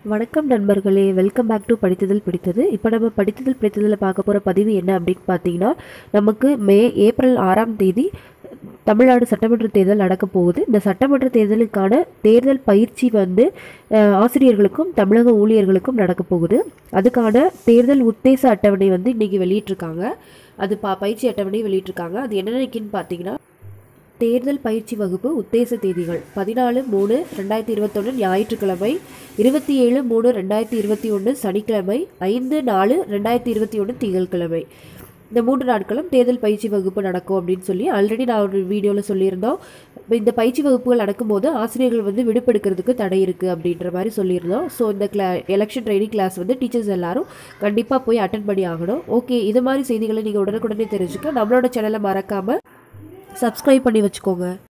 வணக்கம் நண்பர்களே welcome back to படித்ததில் பிடித்தது இப்போ நம்ம படித்ததில் பிடித்ததில் பார்க்க போகிற பதிவு என்ன அப்படின்னு பார்த்தீங்கன்னா நமக்கு மே ஏப்ரல் ஆறாம் தேதி தமிழ்நாடு சட்டமன்ற தேர்தல் நடக்க போகுது இந்த சட்டமன்ற தேர்தலுக்கான தேர்தல் பயிற்சி வந்து அஹ், ஆசிரியர்களுக்கும் தமிழக ஊழியர்களுக்கும் நடக்க போகுது அதுக்கான தேர்தல் உத்தேச அட்டவணை வந்து இன்றைக்கி வெளியிட்டிருக்காங்க அது ப பயிற்சி அட்டவணை வெளியிட்டிருக்காங்க அது என்னென்னக்குன்னு பார்த்தீங்கன்னா தேர்தல் பயிற்சி வகுப்பு உத்தேச தேதிகள் பதினாலு மூணு ரெண்டாயிரத்தி இருபத்தொன்று ஞாயிற்றுக்கிழமை இருபத்தி ஏழு மூணு ரெண்டாயிரத்தி இருபத்தி ஒன்று சனிக்கிழமை ஐந்து நாலு ரெண்டாயிரத்தி இருபத்தி ஒன்று திங்கட்கிழமை இந்த மூன்று நாட்களும் தேர்தல் பயிற்சி வகுப்பு நடக்கும் அப்படின்னு சொல்லி ஆல்ரெடி நான் ஒரு வீடியோவில் சொல்லியிருந்தோம் இப்ப இந்த பயிற்சி வகுப்புகள் நடக்கும்போது ஆசிரியர்கள் வந்து விடுப்பெடுக்கிறதுக்கு தடை இருக்குது அப்படின்ற மாதிரி சொல்லியிருந்தோம் ஸோ இந்த கிளா எலெக்ஷன் ட்ரைனிங் கிளாஸ் வந்து டீச்சர்ஸ் எல்லாரும் கண்டிப்பாக போய் அட்டன் பண்ணி ஆகணும் ஓகே இது மாதிரி செய்திகளை நீங்கள் உடனுக்குடனே தெரிஞ்சுக்க நம்மளோட சேனலை மறக்காமல் சப்ஸ்கிரைப் பண்ணி வச்சுக்கோங்க